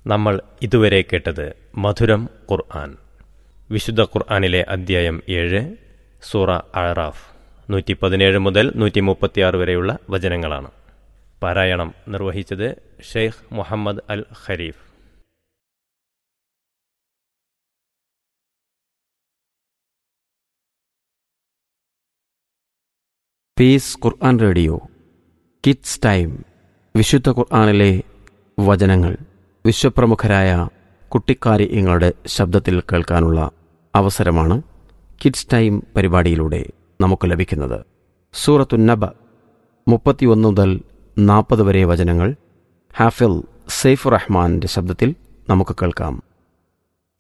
നമ്മൾ ഇതുവരെ കേട്ടത് മധുരം ഖുർആൻ വിശുദ്ധ ഖുർആനിലെ അദ്ധ്യായം ഏഴ് സൂറ അഴറാഫ് നൂറ്റി പതിനേഴ് മുതൽ നൂറ്റി മുപ്പത്തിയാറ് വരെയുള്ള വചനങ്ങളാണ് പാരായണം നിർവഹിച്ചത് Sheikh Muhammad Al Khareef Peace Quran Radio Kids Time വിശുദ്ധ ഖുർആനിലെ വചനങ്ങൾ വിശ്വപ്രമുഖരായ കുട്ടിക്കാരിയങ്ങളുടെ ശബ്ദത്തിൽ കേൾക്കാനുള്ള അവസരമാണ് കിഡ്സ് ടൈം പരിപാടിയിലൂടെ നമുക്ക് ലഭിക്കുന്നത് സൂറത്തുന്നബ മുപ്പത്തിയൊന്ന് മുതൽ നാൽപ്പത് വരെ വചനങ്ങൾ ഹാഫിൽ സെയ്ഫ് റഹ്മാന്റെ ശബ്ദത്തിൽ നമുക്ക് കേൾക്കാം